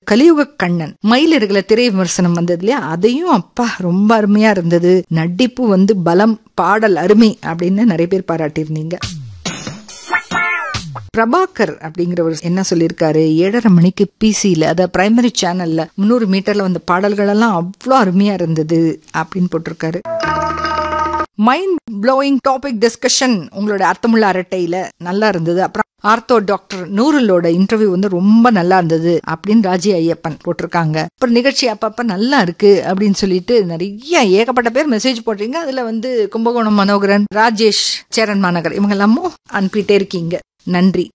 கலியுக கண்ணன் மயில் இருக்கிற திரை விமர்சனம் வந்தது இல்லையா அதையும் அப்பா ரொம்ப அருமையா இருந்தது நடிப்பு வந்து பலம் பாடல் அருமை அப்படின்னு நிறைய பேர் பாராட்டியிருந்தீங்க பிரபாகர் அப்படிங்கிறவர் என்ன சொல்லியிருக்காரு ஏழரை மணிக்கு பிசியில அத பிரைமரி சேனல்ல முந்நூறு மீட்டர்ல வந்த பாடல்கள் எல்லாம் அவ்வளோ அருமையா இருந்தது அப்படின்னு போட்டிருக்காரு மைண்ட் ப்ளோயிங் டாபிக் டிஸ்கஷன் உங்களோட அர்த்தமுள்ள அரட்டையில நல்லா இருந்தது அப்புறம் ஆர்த்தோ டாக்டர் நூருலோட இன்டர்வியூ வந்து ரொம்ப நல்லா இருந்தது அப்படின்னு ராஜி ஐயப்பன் போட்டிருக்காங்க அப்புறம் நிகழ்ச்சி அப்பப்ப நல்லா இருக்கு அப்படின்னு சொல்லிட்டு நிறைய ஏகப்பட்ட பேர் மெசேஜ் போடுறீங்க அதுல வந்து கும்பகோணம் மனோகரன் ராஜேஷ் சேரன் மாநகர் இவங்க எல்லாமும் அனுப்பிட்டே இருக்கீங்க நன்றி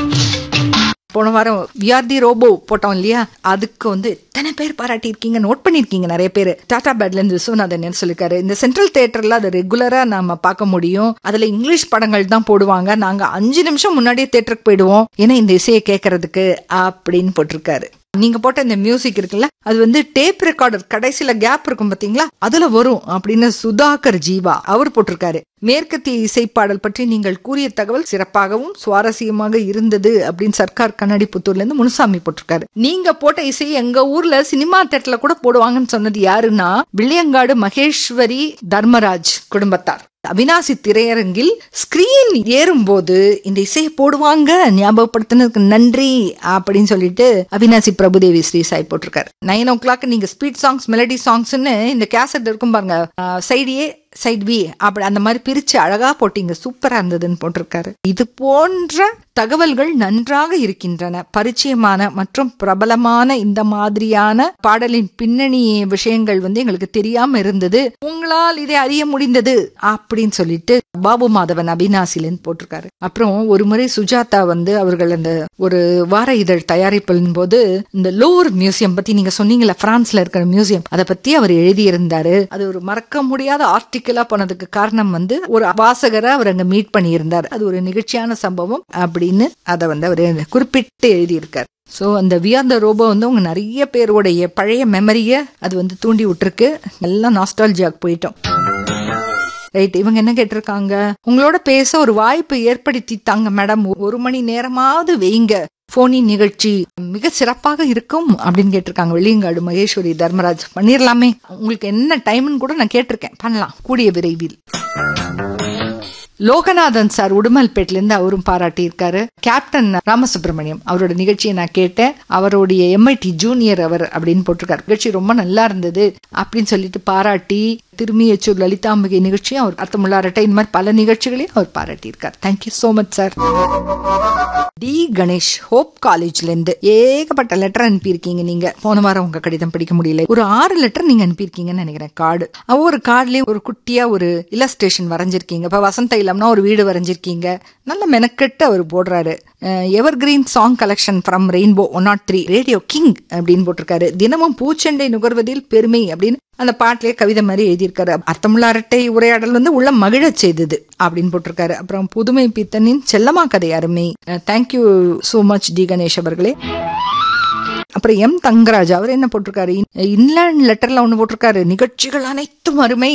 போன வாரம் விஆர்டி ரோபோ போட்டோம் இல்லையா அதுக்கு வந்து எத்தனை பேர் பாராட்டி இருக்கீங்க நோட் பண்ணிருக்கீங்க நிறைய பேர் டாடா பேட்ல இருந்து விஸ்வநாதன் என்ன சொல்லிருக்காரு இந்த சென்ட்ரல் தியேட்டர்ல அதை ரெகுலரா நாம பார்க்க முடியும் அதுல இங்கிலீஷ் படங்கள் தான் போடுவாங்க நாங்க அஞ்சு நிமிஷம் முன்னாடியே தியேட்டருக்கு போயிடுவோம் ஏன்னா இந்த இசையை கேட்கறதுக்கு அப்படின்னு போட்டிருக்காரு நீங்க போட்ட இந்த மியூசிக் இருக்குல்ல அது வந்து டேப் ரெக்கார்டர் கடைசியில கேப் இருக்கும் பாத்தீங்களா அதுல வரும் அப்படின்னு சுதாகர் ஜீவா அவர் போட்டிருக்காரு மேற்கத்திய இசைப்பாடல் பற்றி நீங்கள் கூறிய தகவல் சிறப்பாகவும் சுவாரஸ்யமாக இருந்தது அப்படின்னு சர்க்கார் கண்ணாடி புத்தூர்ல இருந்து முனுசாமி போட்டிருக்காரு நீங்க போட்ட இசை எங்க ஊர்ல சினிமா தேட்டர்ல கூட போடுவாங்கன்னு சொன்னது யாருன்னா வில்லியங்காடு மகேஸ்வரி தர்மராஜ் குடும்பத்தார் அவினாசி திரையரங்கில் ஸ்கிரீன் ஏறும்போது இந்த இசையை போடுவாங்க ஞாபகப்படுத்தினதுக்கு நன்றி அப்படின்னு சொல்லிட்டு அவினாசி பிரபுதேவி ஸ்ரீ சாய் போட்டிருக்காரு நைன் ஓ கிளாக் நீங்க ஸ்பீட் சாங்ஸ் மெலடி சாங்ஸ்னு இந்த கேசட் இருக்கும் பாருங்க சைடு ஏ சைட் பி அப்படி அந்த மாதிரி பிரிச்சு அழகா போட்டீங்க சூப்பரா இருந்ததுன்னு போட்டிருக்காரு இது போன்ற தகவல்கள் நன்றாக இருக்கின்றன பரிச்சயமான மற்றும் பிரபலமான இந்த மாதிரியான பாடலின் பின்னணி விஷயங்கள் வந்து எங்களுக்கு தெரியாம இருந்தது உங்களால் இதை அறிய முடிந்தது அப்படின்னு சொல்லிட்டு பாபு மாதவன் அபினாசிலன்னு போட்டிருக்காரு அப்புறம் ஒரு முறை சுஜாதா வந்து அவர்கள் அந்த ஒரு வார இதழ் தயாரிப்பின் போது இந்த லோர் மியூசியம் பத்தி நீங்க சொன்னீங்கல்ல பிரான்ஸ்ல இருக்கிற மியூசியம் அதை பத்தி அவர் எழுதியிருந்தாரு அது ஒரு மறக்க முடியாத ஆர்டிக்கிளா போனதுக்கு காரணம் வந்து ஒரு வாசகரை அவர் அங்க மீட் பண்ணியிருந்தார் அது ஒரு நிகழ்ச்சியான சம்பவம் அப்படின்னு அதை வந்து அவர் குறிப்பிட்டு எழுதியிருக்காரு ஸோ அந்த வியாந்த ரோபோ வந்து உங்க நிறைய பேருடைய பழைய மெமரிய அது வந்து தூண்டி விட்டுருக்கு எல்லாம் நாஸ்டாலஜியாக்கு போயிட்டோம் ரைட் இவங்க என்ன கேட்டிருக்காங்க உங்களோட பேச ஒரு வாய்ப்பு ஏற்படுத்தி தாங்க மேடம் ஒரு மணி நேரமாவது வைங்க போனின் நிகழ்ச்சி மிக சிறப்பாக இருக்கும் அப்படின்னு கேட்டிருக்காங்க வெள்ளியங்காடு மகேஸ்வரி தர்மராஜ் பண்ணிடலாமே உங்களுக்கு என்ன டைம்னு கூட நான் கேட்டிருக்கேன் பண்ணலாம் கூடிய விரைவில் லோகநாதன் சார் உடுமல்பேட்ல இருந்து அவரும் பாராட்டி இருக்காரு கேப்டன் ராமசுப்ரமணியம் அவரோட நிகழ்ச்சியை நான் கேட்டேன் அவருடைய எம்ஐடி ஜூனியர் அவர் அப்படின்னு போட்டிருக்காரு நிகழ்ச்சி ரொம்ப நல்லா இருந்தது அப்படின்னு சொல்லிட்டு பாராட்டி திருமியச்சூர் லலிதாம்பிகை நிகழ்ச்சியும் அவர் அர்த்தமுள்ள அரட்டை இந்த மாதிரி பல நிகழ்ச்சிகளையும் அவர் பாராட்டி இருக்கார் thank you so much sir T Ganesh Hope காலேஜ்ல இருந்து ஏகப்பட்ட லெட்டர் அனுப்பியிருக்கீங்க நீங்க போன வாரம் உங்க கடிதம் படிக்க முடியல ஒரு ஆறு லெட்டர் நீங்க அனுப்பியிருக்கீங்கன்னு நினைக்கிறேன் கார்டு ஒவ்வொரு கார்டுலயும் ஒரு குட்டியா ஒரு இல்லஸ்ட்ரேஷன் வரைஞ்சிருக்கீங்க இப்ப வசந்த இல்லம்னா ஒரு வீடு வரைஞ்சிருக்கீங்க நல்ல மெனக்கெட்டு அவர் போடுறாரு evergreen song collection from Rainbow one nought three radio king அப்படின்னு போட்டிருக்காரு தினமும் பூச்செண்டை நுகர்வதில் பெருமை அப்படின்னு அந்த பாட்டிலே கவிதை மாதிரி எழுதியிருக்காரு அர்த்தமுள்ள அரட்டை உரையாடல் வந்து உள்ள மகிழச் செய்தது அப்படின்னு போட்டிருக்காரு அப்புறம் புதுமை பித்தனின் செல்லமா கதை அருமை thank you so much T Ganesh அவர்களே அப்புறம் எம் தங்கராஜ் அவர் என்ன போட்டிருக்காரு இன்லேண்ட் லெட்டர்ல ஒண்ணு போட்டிருக்காரு நிகழ்ச்சிகள் அனைத்தும் அருமை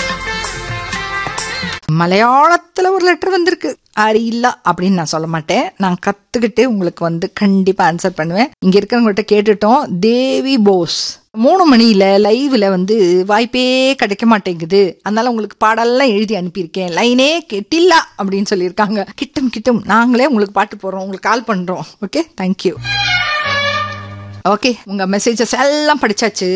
மலையாளத்துல ஒரு லெட்டர் வந்திருக்கு அது இல்ல அப்படின்னு நான் சொல்ல மாட்டேன் நான் கத்துக்கிட்டு உங்களுக்கு வந்து கண்டிப்பா ஆன்சர் பண்ணுவேன் இங்க இருக்கிறவங்ககிட்ட கேட்டுட்டோம் தேவி போஸ் மூணு மணியில லைவ்ல வந்து வாய்ப்பே கிடைக்க மாட்டேங்குது அதனால உங்களுக்கு பாடலாம் எழுதி அனுப்பியிருக்கேன் லைனே கெட்டில்லா அப்படின்னு சொல்லியிருக்காங்க கிட்டும் கிட்டும் நாங்களே உங்களுக்கு பாட்டு போடுறோம் உங்களுக்கு கால் பண்றோம் ஓகே தேங்க்யூ ஓகே உங்க மெசேஜஸ் எல்லாம் படிச்சாச்சு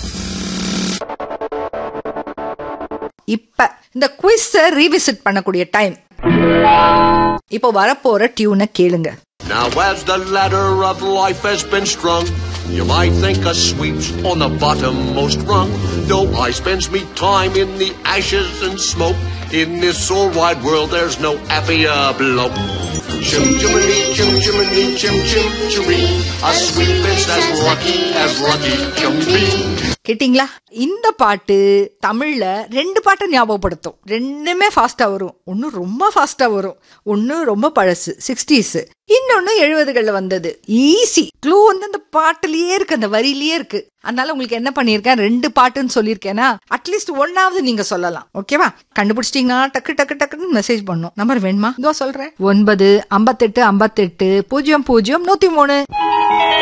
இப்ப இந்த குவிஸ் ரீவிசிட் பண்ணக்கூடிய டைம் இப்போ வரப்போற டியூனை கேளுங்க Now as the ladder of life has been strung, you might think a sweep's on the bottommost rung. Though I spends me time in the ashes and smoke, in this whole wide world there's no happier bloke. Chim chimney, chim chimney, chim chim chiree. A sweep is as lucky as lucky can be. கேட்டிங்களா இந்த பாட்டு தமிழ்ல ரெண்டு பாட்டை ஞாபகப்படுத்தும் ரெண்டுமே ஃபாஸ்டா வரும் ஒன்னு ரொம்ப ஃபாஸ்டா வரும் ஒன்னு ரொம்ப பழசு சிக்ஸ்டீஸ் இன்னொன்னு எழுபதுகள்ல வந்தது ஈஸி க்ளூ வந்து அந்த பாட்டுலயே இருக்கு அந்த வரியிலேயே இருக்கு அதனால உங்களுக்கு என்ன பண்ணிருக்கேன் ரெண்டு பாட்டுன்னு சொல்லியிருக்கேன்னா அட்லீஸ்ட் ஒன்னாவது நீங்க சொல்லலாம் ஓகேவா கண்டுபிடிச்சிட்டீங்கன்னா டக்கு டக்கு டக்குன்னு மெசேஜ் பண்ணும் நம்பர் வேணுமா இதோ சொல்றேன் ஒன்பது ஐம்பத்தெட்டு ஐம்பத்தெட்டு பூஜ்ஜியம் பூஜ்ஜியம் நூத்தி மூணு